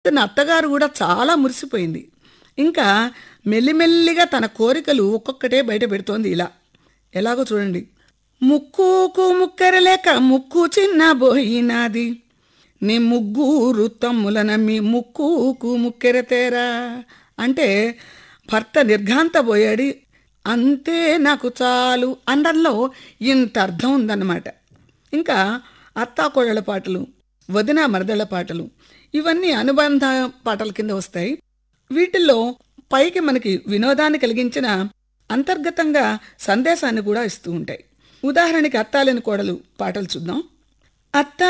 తన అత్తగారు కూడా చాలా మురిసిపోయింది ఇంకా మెల్లిమెల్లిగా తన కోరికలు ఒక్కొక్కటే బయట పెడుతోంది ఇలా ఎలాగో చూడండి ముక్కుకు ముక్కెరలేక ముక్కు చిన్న బోయినాది నీ ముగ్గురు తమ్ముల నమ్మి ముక్కుకు ముక్కెరతేరా అంటే భర్త నిర్ఘాంతపోయాడి అంతే నాకు చాలు అనడంలో ఇంత అర్థం ఉందన్నమాట ఇంకా అత్తాకోడళ్ళ పాటలు వదిన మరదళ్ళ పాటలు ఇవన్నీ అనుబంధ పాటల కింద వస్తాయి వీటిల్లో పైకి మనకి వినోదాన్ని కలిగించిన అంతర్గతంగా సందేశాన్ని కూడా ఇస్తూ ఉంటాయి ఉదాహరణకి అత్తాలేని కోడలు పాటలు చూద్దాం అత్త